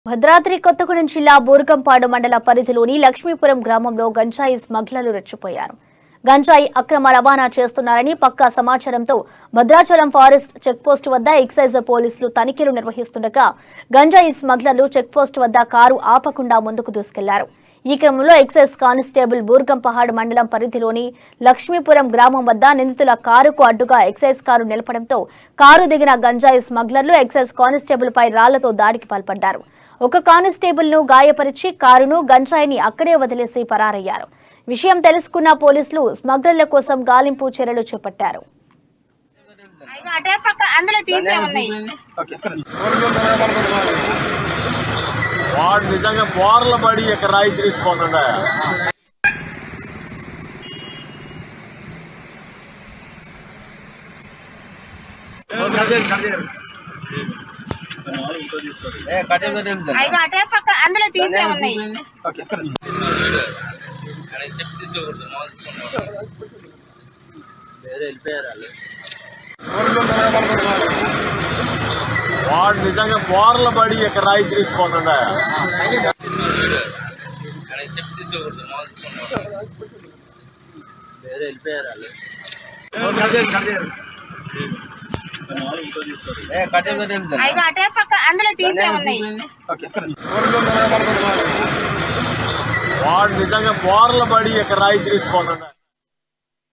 భద్రాద్రి కొత్తగూడెం జిల్లా బూరకంపాడు మండల పరిధిలోని లక్ష్మీపురం గ్రామంలో గంజాయి స్మగ్లర్లు రెచ్చిపోయారు గంజాయి అక్రమ రవాణా చేస్తున్నారని పక్కా సమాచారంతో భద్రాచలం ఫారెస్ట్ చెక్పోస్ట్ వద్ద ఎక్సైజ్ పోలీసులు తనిఖీలు నిర్వహిస్తుండగా గంజాయి స్మగ్లర్లు చెక్పోస్ట్ వద్ద కారు ఆపకుండా ముందుకు దూసుకెళ్లారు ఈ క్రమంలో ఎక్సైజ్ కానిస్టేబుల్ బూర్గంపహాడ్ మండలం పరిధిలోని లక్ష్మీపురం గ్రామం వద్ద నిందితుల కారుకు అడ్డుగా ఎక్సైజ్ కారు నిలపడంతో కారు దిగిన గంజాయి స్మగ్లర్లు ఎక్సైజ్ కానిస్టేబుల్ పై రాళ్లతో దాడికి పాల్పడ్డారు ఒక కానిస్టేబుల్ ను గాయపరిచి కారును గంజాయిని అక్కడే వదిలేసి పరారయ్యారు విషయం తెలుసుకున్న పోలీసులు స్మగ్లర్ల కోసం గాలింపు చర్యలు చేపట్టారు ఇగో అటే పక్క అందులో తీసే ఉన్నాయి వాడు నిజంగా బోర్ల పడి ఇక్కడ రాయి తిరిగిపోతుండే ఇగో అటే పక్క అందులో తీసే ఉన్నాయి వాడు నిజంగా బోర్ల పడి ఇక్కడ రాయి తిరిగిపోతుండే ఇగో అటే పక్క అందులో తీసే ఉన్నాయి వాడు నిజంగా బోర్ల పడి ఇక్కడ రాయి తిరిగిపోతుండే